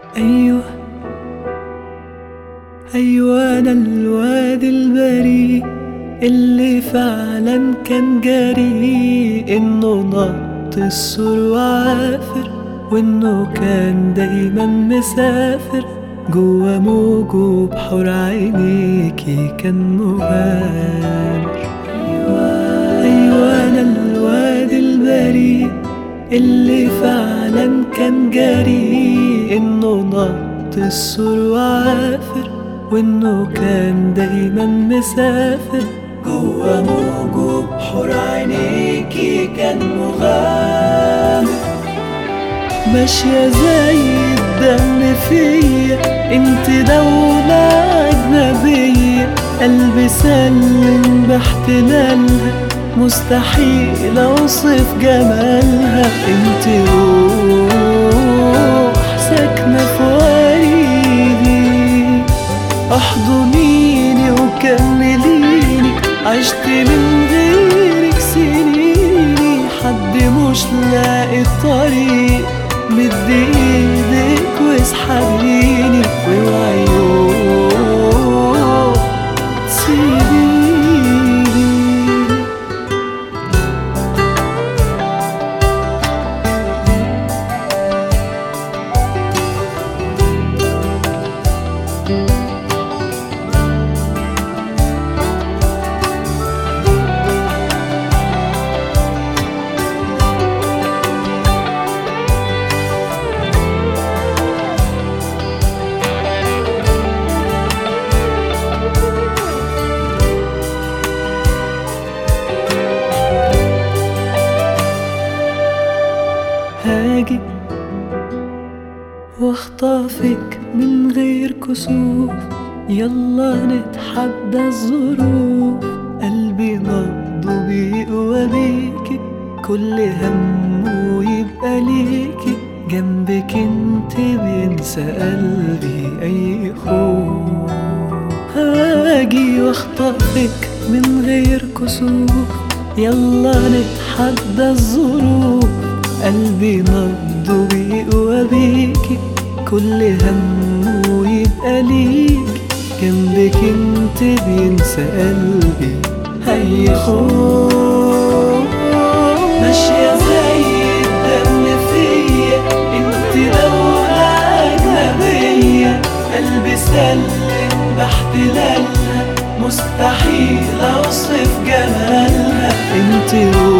أيوه أيوه أنا الواد البريء اللي فعلا كان جريء إنه نط السور وعافر وإنه كان دايما مسافر جوا موجه بحور عينيكي كان مغامر أيوه أنا الواد البريء اللي فعلا كان جريء إنه نط السور وعافر وإنه كان دايما مسافر جوا موجه بحور عينيكي كان مغامر ماشية زي الدم فيا انت دولة أجنبية قلبي سلم باحتلالها مستحيل أوصف جمالها انت روح ساكنة في وريدي احضنيني وكمليني عشت من غيرك سنيني حد مش لاقي الطريق مد ايدك واسحبيني واوعي يوم تسيبيني هاجي واخطفك من غير كسوف يلا نتحدى الظروف قلبي نبضه بيقوى بيكي كل همه يبقى ليكي جنبك انت بينسى قلبي اي خوف هاجي واخطفك من غير كسوف يلا نتحدى الظروف قلبي نبضه بيقوى بيكي كل همه يبقى ليك جنبك انت بينسى قلبي هيخوف ماشية زي الدم فيا انت دولة أجنبية قلبي سلم باحتلالها مستحيل أوصف جمالها انت روح